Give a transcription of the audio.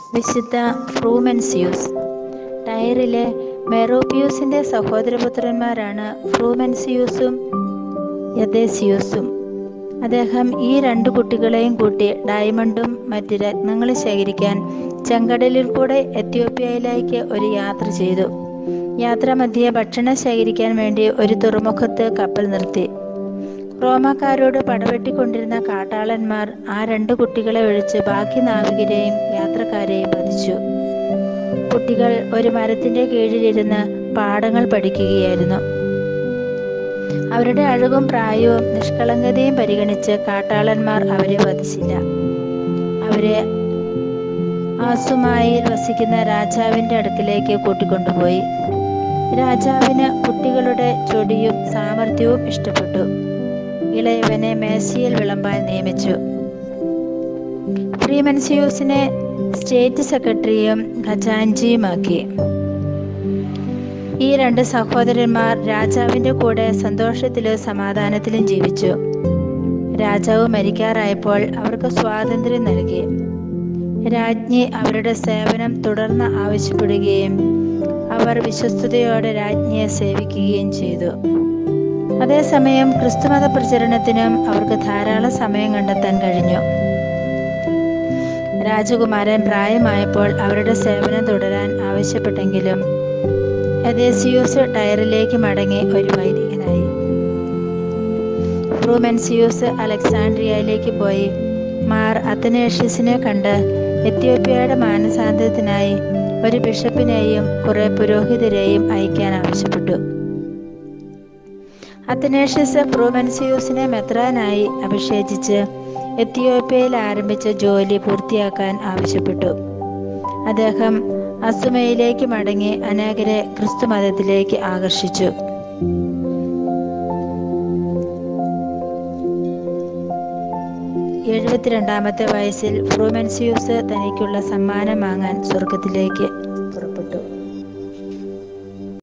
വിശുദ്ധ ഫ്രൂമെൻസിയൂസ് ടയറിലെ മെറോപ്പിയൂസിന്റെ സഹോദരപുത്രന്മാരാണ് ഫ്രൂമെൻസിയൂസും യദേസിയൂസും അദ്ദേഹം ഈ രണ്ടു കുട്ടികളെയും കൂട്ടി ഡയമണ്ടും മറ്റ് രത്നങ്ങളും ശേഖരിക്കാൻ ചെങ്കടലിൽ കൂടെ എത്യോപ്യയിലേക്ക് ഒരു യാത്ര ചെയ്തു യാത്രാമധ്യേ ഭക്ഷണം ശേഖരിക്കാൻ വേണ്ടി ഒരു തുറമുഖത്ത് കപ്പൽ നിർത്തി റോമാക്കാരോട് പടവെട്ടിക്കൊണ്ടിരുന്ന കാട്ടാളന്മാർ ആ രണ്ട് കുട്ടികളെ ഒഴിച്ച് ബാക്കി നാവികരെയും യാത്രക്കാരെയും വധിച്ചു കുട്ടികൾ ഒരു മരത്തിന്റെ കീഴിലിരുന്ന് പാഠങ്ങൾ പഠിക്കുകയായിരുന്നു അവരുടെ അഴകും പ്രായവും നിഷ്കളങ്കതയും പരിഗണിച്ച് കാട്ടാളന്മാർ അവരെ വധിച്ചില്ല അവരെ ആസുമായിൽ വസിക്കുന്ന രാജാവിന്റെ അടുക്കിലേക്ക് കൂട്ടിക്കൊണ്ടുപോയി രാജാവിന് കുട്ടികളുടെ ചൊടിയും സാമർഥ്യവും ഇഷ്ടപ്പെട്ടു ഇളയവനെ മേശയിൽ വിളമ്പാൻ നിയമിച്ചു ഫ്രീമെൻസിയൂസിനെ സ്റ്റേറ്റ് സെക്രട്ടറിയും ഖജാൻജിയുമാക്കി ഈ രണ്ട് സഹോദരന്മാർ രാജാവിന്റെ കൂടെ സന്തോഷത്തിലും സമാധാനത്തിലും ജീവിച്ചു രാജാവ് മരിക്കാറായപ്പോൾ അവർക്ക് സ്വാതന്ത്ര്യം നൽകി രാജ്ഞി അവരുടെ സേവനം തുടർന്ന് ആവശ്യപ്പെടുകയും അവർ വിശ്വസ്തയോടെ രാജ്ഞിയെ സേവിക്കുകയും ചെയ്തു അതേസമയം ക്രിസ്തുമത പ്രചരണത്തിനും അവർക്ക് ധാരാളം സമയം കണ്ടെത്താൻ കഴിഞ്ഞു രാജകുമാരൻ പ്രായമായപ്പോൾ അവരുടെ സേവനം തുടരാൻ ആവശ്യപ്പെട്ടെങ്കിലും എദേസിയൂസ് ടയറിലേക്ക് മടങ്ങി ഒരു വൈദികനായി ഫ്രൂമെൻസിയൂസ് അലക്സാണ്ട്രിയയിലേക്ക് പോയി മാർ അത്തനേഷ്യസിനെ കണ്ട് എത്യോപ്യയുടെ മാനസാന്തരത്തിനായി ഒരു ബിഷപ്പിനെയും കുറെ പുരോഹിതരെയും അയക്കാൻ ആവശ്യപ്പെട്ടു അത്തനേഷ്യസ് ഫ്രൂമെൻസിയൂസിനെ മെത്രാനായി അഭിഷേചിച്ച് എത്തിയോപ്യയിൽ ആരംഭിച്ച ജോലി പൂർത്തിയാക്കാൻ ആവശ്യപ്പെട്ടു അദ്ദേഹം അസുമയിലേക്ക് മടങ്ങി അനേകരെ ക്രിസ്തുമതത്തിലേക്ക് ആകർഷിച്ചു എഴുപത്തിരണ്ടാമത്തെ വയസ്സിൽ ഫ്രൂമെൻസിയൂസ് തനിക്കുള്ള സമ്മാനം വാങ്ങാൻ സ്വർഗത്തിലേക്ക് പുറപ്പെട്ടു